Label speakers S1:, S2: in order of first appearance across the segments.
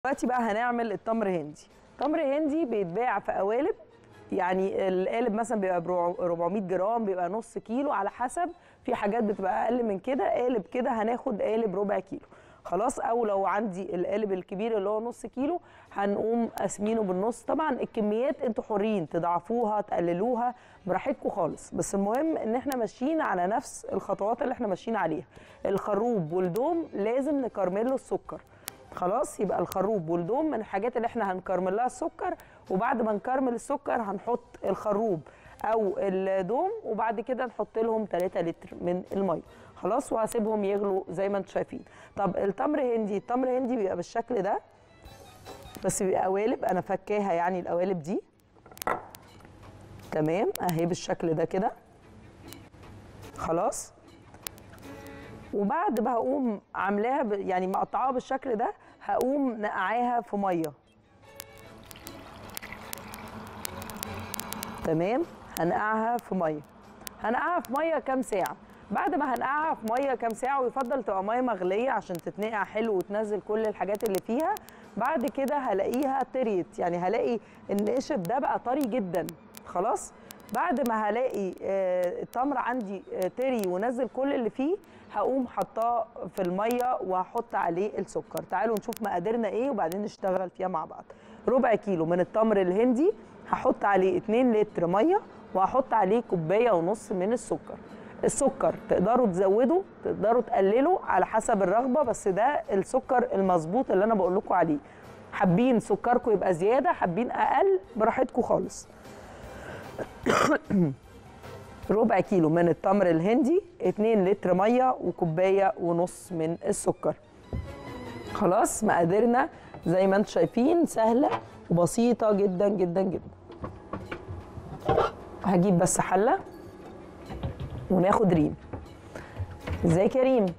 S1: دلوقتي بقى هنعمل التمر هندي تمر هندي بيتباع في قوالب يعني القالب مثلا بيبقى ب 400 جرام بيبقى نص كيلو على حسب في حاجات بتبقى اقل من كده قالب كده هناخد قالب ربع كيلو خلاص او لو عندي القالب الكبير اللي هو نص كيلو هنقوم قاسمينه بالنص طبعا الكميات انتوا حرين تضاعفوها تقللوها براحتكم خالص بس المهم ان احنا ماشيين على نفس الخطوات اللي احنا ماشيين عليها الخروب والدوم لازم نكرمل له السكر خلاص يبقى الخروب والدوم من الحاجات اللي احنا هنكرمل لها السكر وبعد ما نكرمل السكر هنحط الخروب او الدوم وبعد كده نحط لهم 3 لتر من الميه خلاص وهسيبهم يغلوا زي ما انتم شايفين طب التمر هندي التمر هندي بيبقى بالشكل ده بس بيبقى قوالب انا فكاها يعني القوالب دي تمام اهي بالشكل ده كده خلاص وبعد ما هقوم عاملاها ب- يعني مقطعاها بالشكل ده هقوم نقعاها في ميه تمام هنقعها في ميه هنقعها في ميه كام ساعه بعد ما هنقعها في ميه كام ساعه ويفضل تبقى ميه مغليه عشان تتنقع حلو وتنزل كل الحاجات اللي فيها بعد كده هلاقيها طريت يعني هلاقي النشف ده بقى طري جدا خلاص بعد ما هلاقي آه، التمر عندي آه، طري ونزل كل اللي فيه هقوم حطاه في الميه وهحط عليه السكر تعالوا نشوف مقاديرنا ايه وبعدين نشتغل فيها مع بعض ربع كيلو من التمر الهندي هحط عليه 2 لتر ميه وهحط عليه كوبايه ونص من السكر السكر تقدروا تزودوا تقدروا تقللوا على حسب الرغبه بس ده السكر المظبوط اللي انا بقول لكم عليه حابين سكركم يبقى زياده حابين اقل براحتكم خالص ربع كيلو من التمر الهندي 2 لتر ميه وكوبايه ونص من السكر خلاص مقاديرنا زي ما انتم شايفين سهله وبسيطه جدا جدا جدا هجيب بس حله وناخد ريم ازيك يا ريم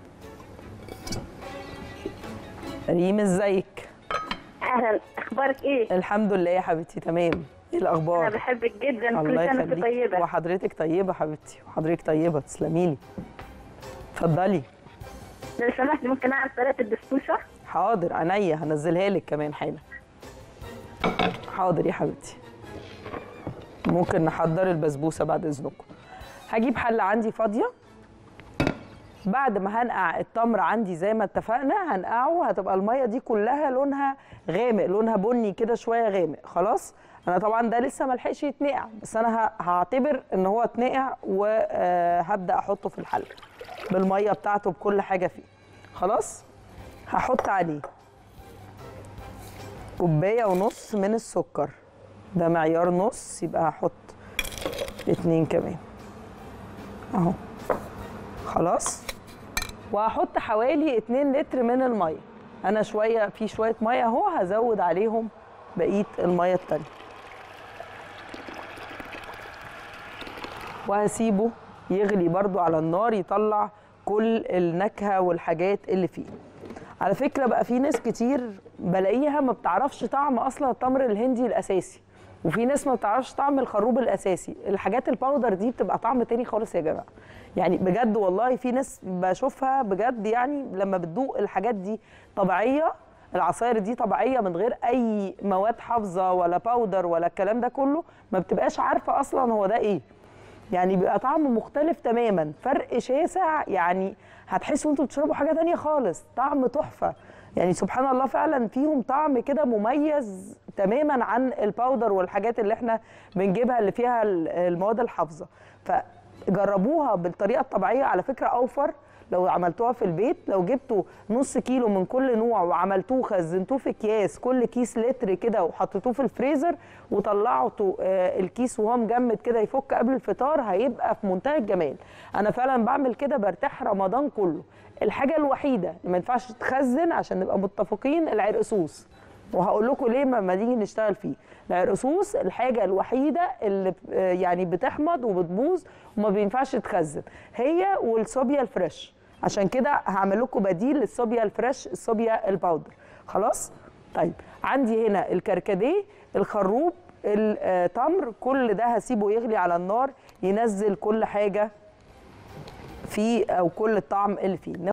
S1: ريم ازيك
S2: اهلا اخبارك ايه
S1: الحمد لله يا حبيبتي تمام ايه الاخبار
S2: انا بحبك جدا كل
S1: الله
S2: سنه وانت
S1: يخليك
S2: طيبه
S1: وحضرتك طيبه حبيبتي وحضرتك طيبه تسلمي لي اتفضلي
S2: لو سمحت ممكن اعرف طريقه البسبوسه
S1: حاضر عينيا هنزلها لك كمان حالا حاضر يا حبيبتي ممكن نحضر البسبوسه بعد اذنكم هجيب حله عندي فاضيه بعد ما هنقع التمر عندي زي ما اتفقنا هنقعه هتبقى الميه دي كلها لونها غامق لونها بني كده شويه غامق خلاص انا طبعا ده لسه ما لحقش يتنقع بس انا ه- هعتبر ان هو اتنقع وهبدا احطه في الحله بالميه بتاعته بكل حاجه فيه خلاص هحط عليه كوبايه ونص من السكر ده معيار نص يبقى هحط اتنين كمان اهو خلاص وهحط حوالي 2 لتر من الميه انا شويه في شويه ميه اهو هزود عليهم بقيه الميه التانيه وهسيبه يغلي برضو على النار يطلع كل النكهه والحاجات اللي فيه على فكره بقى في ناس كتير بلاقيها ما بتعرفش طعم اصلا التمر الهندي الاساسي وفي ناس ما بتعرفش طعم الخروب الاساسي الحاجات الباودر دي بتبقى طعم تاني خالص يا جماعه يعني بجد والله في ناس بشوفها بجد يعني لما بتدوق الحاجات دي طبيعيه العصاير دي طبيعيه من غير اي مواد حافظه ولا باودر ولا الكلام ده كله ما بتبقاش عارفه اصلا هو ده ايه يعني بيبقى طعم مختلف تماما فرق شاسع يعني هتحسوا انتوا بتشربوا حاجه تانية خالص طعم تحفه يعني سبحان الله فعلا فيهم طعم كده مميز تماما عن الباودر والحاجات اللي احنا بنجيبها اللي فيها ال- المواد الحافظه فجربوها بالطريقه الطبيعيه على فكره اوفر لو عملتوها في البيت لو جبتوا نص كيلو من كل نوع وعملتوه خزنتوه في اكياس كل كيس لتر كده وحطيتوه في الفريزر وطلعتوا آه، الكيس وهو مجمد كده يفك قبل الفطار هيبقى في منتهى الجمال انا فعلا بعمل كده برتاح رمضان كله الحاجه الوحيده اللي ما ينفعش تخزن عشان نبقى متفقين العرقسوس وهقول لكم ليه لما نيجي نشتغل فيه العرقسوس الحاجه الوحيده اللي ب- آه، يعني بتحمض وبتبوظ وما بينفعش تخزن هي والصوبيا الفريش عشان كده هعمل لكم بديل للصوبيا الفريش الصوبيا الباودر خلاص طيب عندي هنا الكركديه الخروب التمر كل ده هسيبه يغلي على النار ينزل كل حاجه فيه او كل الطعم اللي فيه